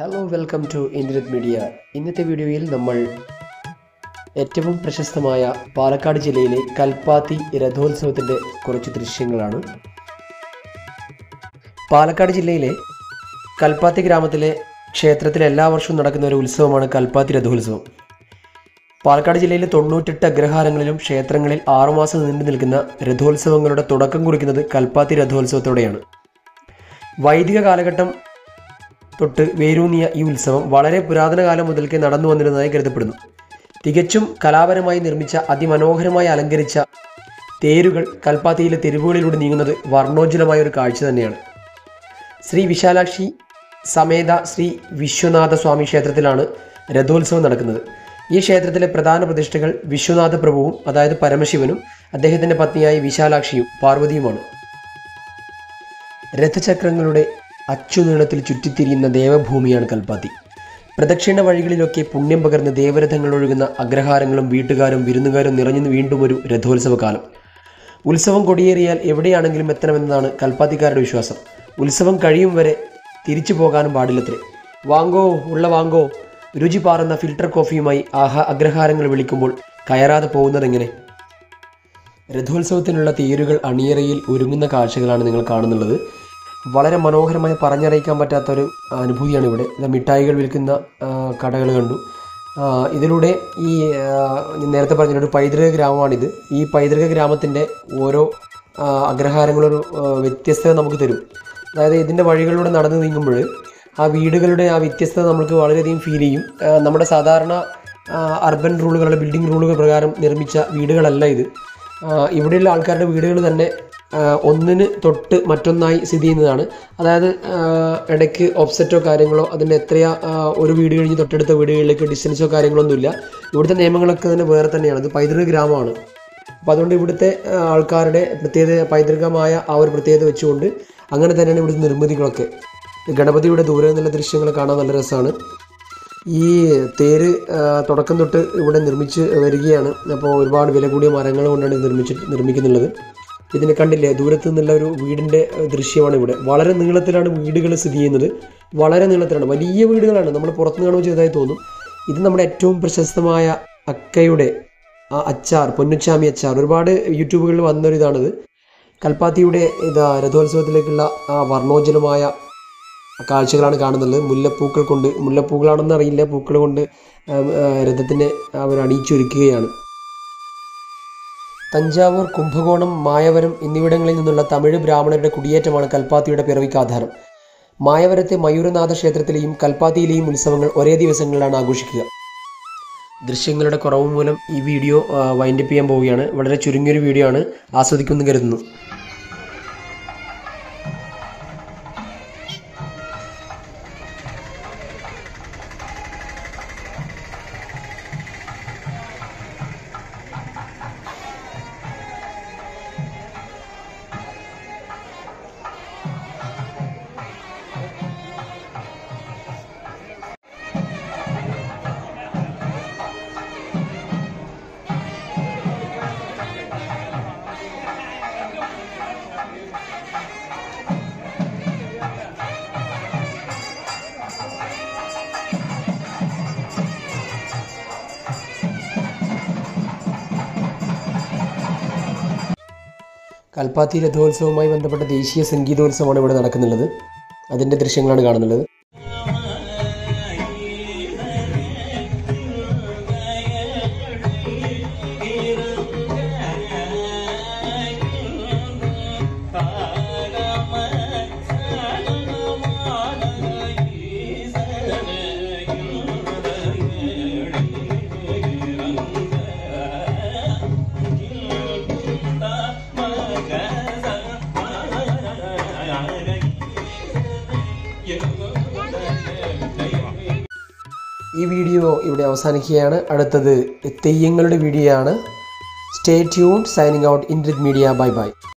hello welcome to ഇൻഡിയറ്റ് media ഇന്നത്തെ വീഡിയോയിൽ നമ്മൾ ഏറ്റവും പ്രശസ്തമായ പാലക്കാട് ജില്ലയിലെ കൽപ്പാത്തി രഥോത്സവത്തിൻ്റെ കുറച്ച് ദൃശ്യങ്ങളാണ് പാലക്കാട് ജില്ലയിലെ കൽപ്പാത്തി ഗ്രാമത്തിലെ ക്ഷേത്രത്തിൽ എല്ലാ വർഷവും നടക്കുന്ന ഒരു ഉത്സവമാണ് കൽപ്പാത്തി രഥോത്സവം പാലക്കാട് ജില്ലയിലെ തൊണ്ണൂറ്റെട്ട് അഗ്രഹാരങ്ങളിലും ക്ഷേത്രങ്ങളിൽ ആറുമാസം നീണ്ടു നിൽക്കുന്ന രഥോത്സവങ്ങളുടെ തുടക്കം കുറിക്കുന്നത് കൽപ്പാത്തി രഥോത്സവത്തോടെയാണ് വൈദിക കാലഘട്ടം തൊട്ട് വേരൂന്നിയ ഈ ഉത്സവം വളരെ പുരാതന കാലം മുതൽക്കേ നടന്നു വന്നിരുന്നതായി കരുതപ്പെടുന്നു തികച്ചും കലാപരമായി നിർമ്മിച്ച അതിമനോഹരമായി അലങ്കരിച്ച തേരുകൾ കൽപ്പാത്തിയിലെ തെരുവുകളിലൂടെ നീങ്ങുന്നത് വർണ്ണോജ്വലമായ ഒരു കാഴ്ച തന്നെയാണ് ശ്രീ വിശാലാക്ഷി സമേത ശ്രീ വിശ്വനാഥ സ്വാമി ക്ഷേത്രത്തിലാണ് രഥോത്സവം നടക്കുന്നത് ഈ ക്ഷേത്രത്തിലെ പ്രധാന പ്രതിഷ്ഠകൾ വിശ്വനാഥ പ്രഭുവും അതായത് പരമശിവനും അദ്ദേഹത്തിൻ്റെ പത്നിയായ വിശാലാക്ഷിയും പാർവതിയുമാണ് രഥചക്രങ്ങളുടെ അച്ചുനീളത്തിൽ ചുറ്റിത്തിരിയുന്ന ദേവഭൂമിയാണ് കൽപ്പാത്തി പ്രദക്ഷിണ വഴികളിലൊക്കെ പുണ്യം പകർന്ന് ദേവരഥങ്ങൾ ഒഴുകുന്ന അഗ്രഹാരങ്ങളും വീട്ടുകാരും വിരുന്നുകാരും നിറഞ്ഞു വീണ്ടും ഒരു രഥോത്സവ കാലം ഉത്സവം കൊടിയേറിയാൽ എവിടെയാണെങ്കിലും എത്തണമെന്നതാണ് കൽപ്പാത്തിക്കാരുടെ വിശ്വാസം ഉത്സവം കഴിയും വരെ തിരിച്ചു പോകാനും പാടില്ലത്രേ വാങ്കോ ഉള്ള വാങ്കോ രുചി പാറുന്ന ഫിൽട്ടർ കോഫിയുമായി ആഹാ അഗ്രഹാരങ്ങൾ വിളിക്കുമ്പോൾ കയറാതെ പോകുന്നതെങ്ങനെ രഥോത്സവത്തിനുള്ള തേരുകൾ അണിയറയിൽ ഒരുങ്ങുന്ന കാഴ്ചകളാണ് നിങ്ങൾ കാണുന്നുള്ളത് വളരെ മനോഹരമായി പറഞ്ഞറിയിക്കാൻ പറ്റാത്ത ഒരു അനുഭൂതിയാണ് ഇവിടെ ഇത് മിഠായികൾ വിൽക്കുന്ന കടകൾ കണ്ടു ആ, ഇതിലൂടെ ഈ ആ, ഞാൻ നേരത്തെ പറഞ്ഞ ഒരു പൈതൃക ഗ്രാമമാണിത് ഈ പൈതൃക ഗ്രാമത്തിൻ്റെ ഓരോ ആ, അഗ്രഹാരങ്ങളൊരു ആ, വ്യത്യസ്തത നമുക്ക് തരും അതായത് ഇതിൻ്റെ വഴികളിലൂടെ നടന്നു നീങ്ങുമ്പോൾ ആ വീടുകളുടെ ആ വ്യത്യസ്തത നമുക്ക് വളരെയധികം ഫീൽ ചെയ്യും ആ, നമ്മുടെ സാധാരണ ആ, അർബൻ റൂളുകളുടെ ബിൽഡിംഗ് റൂളുകൾ പ്രകാരം നിർമ്മിച്ച വീടുകളല്ല ഇത് ആ, ഇവിടെയുള്ള ആൾക്കാരുടെ വീടുകൾ തന്നെ ആ, ഒന്നിന് തൊട്ട് മറ്റൊന്നായി സ്ഥിതി ചെയ്യുന്നതാണ് അതായത് ആ, ഇടയ്ക്ക് ഓഫ്സെറ്റോ കാര്യങ്ങളോ അതിൻ്റെ എത്രയാ ആ, ഒരു വീട് കഴിഞ്ഞ് തൊട്ടടുത്ത വീടുകളിലേക്ക് ഡിസ്റ്റൻസോ കാര്യങ്ങളൊന്നുമില്ല ഇവിടുത്തെ നിയമങ്ങളൊക്കെ തന്നെ വേറെ തന്നെയാണ് ഇത് പൈതൃക ഗ്രാമമാണ് അപ്പോൾ അതുകൊണ്ട് ഇവിടുത്തെ ആ, ആൾക്കാരുടെ പ്രത്യേകത പൈതൃകമായ ആ ഒരു പ്രത്യേകത വെച്ചുകൊണ്ട് അങ്ങനെ തന്നെയാണ് ഇവിടുത്തെ നിർമ്മിതികളൊക്കെ ഗണപതിയുടെ ദൂരെ നിന്നുള്ള ദൃശ്യങ്ങൾ കാണാൻ നല്ല രസമാണ് ഈ തേര് ആ, തുടക്കം തൊട്ട് ഇവിടെ നിർമ്മിച്ച് വരികയാണ് അപ്പോൾ ഒരുപാട് വില കൂടിയ മരങ്ങൾ കൊണ്ടാണ് ഇത് നിർമ്മിച്ച് നിർമ്മിക്കുന്നുള്ളത് ഇതിനെ കണ്ടില്ലേ ദൂരത്ത് നിന്നുള്ള ഒരു വീടിൻ്റെ ആ, ദൃശ്യമാണ് ഇവിടെ വളരെ നീളത്തിലാണ് വീടുകൾ സ്ഥിതി ചെയ്യുന്നത് വളരെ നീളത്തിലാണ് വലിയ വീടുകളാണ് നമ്മൾ പുറത്തുനിന്ന് കാണുമ്പോൾ ചെയ്തതായി തോന്നും ഇത് നമ്മുടെ ഏറ്റവും പ്രശസ്തമായ അക്കയുടെ ആ അച്ചാർ പൊന്നുച്ചാമി അച്ചാർ ഒരുപാട് യൂട്യൂബുകളിൽ വന്നൊരു ഇതാണിത് കൽപ്പാത്തിയുടെ ഇതാ രഥോത്സവത്തിലേക്കുള്ള ആ വർണ്ണോജ്വലമായ കാഴ്ചകളാണ് കാണുന്നത് മുല്ലപ്പൂക്കൾ കൊണ്ട് മുല്ലപ്പൂക്കളാണെന്ന് അറിയില്ല പൂക്കൾ കൊണ്ട് ആം, ആ, രഥത്തിനെ അവർ അണിയിച്ചൊരുക്കുകയാണ് തഞ്ചാവൂർ കുംഭകോണം മായവരം എന്നിവിടങ്ങളിൽ നിന്നുള്ള തമിഴ് ബ്രാഹ്മണരുടെ കുടിയേറ്റമാണ് കൽപ്പാത്തിയുടെ പിറവിക്ക് ആധാരം മായവരത്തെ മയൂരനാഥ ക്ഷേത്രത്തിലെയും കൽപ്പാത്തിയിലെയും ഉത്സവങ്ങൾ ഒരേ ദിവസങ്ങളിലാണ് ആഘോഷിക്കുക ദൃശ്യങ്ങളുടെ കുറവ് മൂലം ഈ വീഡിയോ വൈൻഡപ്പ് ചെയ്യാൻ പോവുകയാണ് വളരെ ചുരുങ്ങിയൊരു വീഡിയോ ആണ് ആസ്വദിക്കുമെന്ന് കരുതുന്നു കൽപ്പാത്തി രഥോത്സവവുമായി ബന്ധപ്പെട്ട ദേശീയ സംഗീതോത്സവമാണ് ഇവിടെ നടക്കുന്നുള്ളത് അതിൻ്റെ ദൃശ്യങ്ങളാണ് കാണുന്നുള്ളത് ഈ വീഡിയോ ഇവിടെ അവസാനിക്കുകയാണ് അടുത്തത് തെയ്യങ്ങളുടെ വീഡിയോ ആണ് സ്റ്റേ ട്യൂൺ സൈനിങ് ഔട്ട് ഇൻഡ്രിത് മീഡിയ ബൈ ബൈ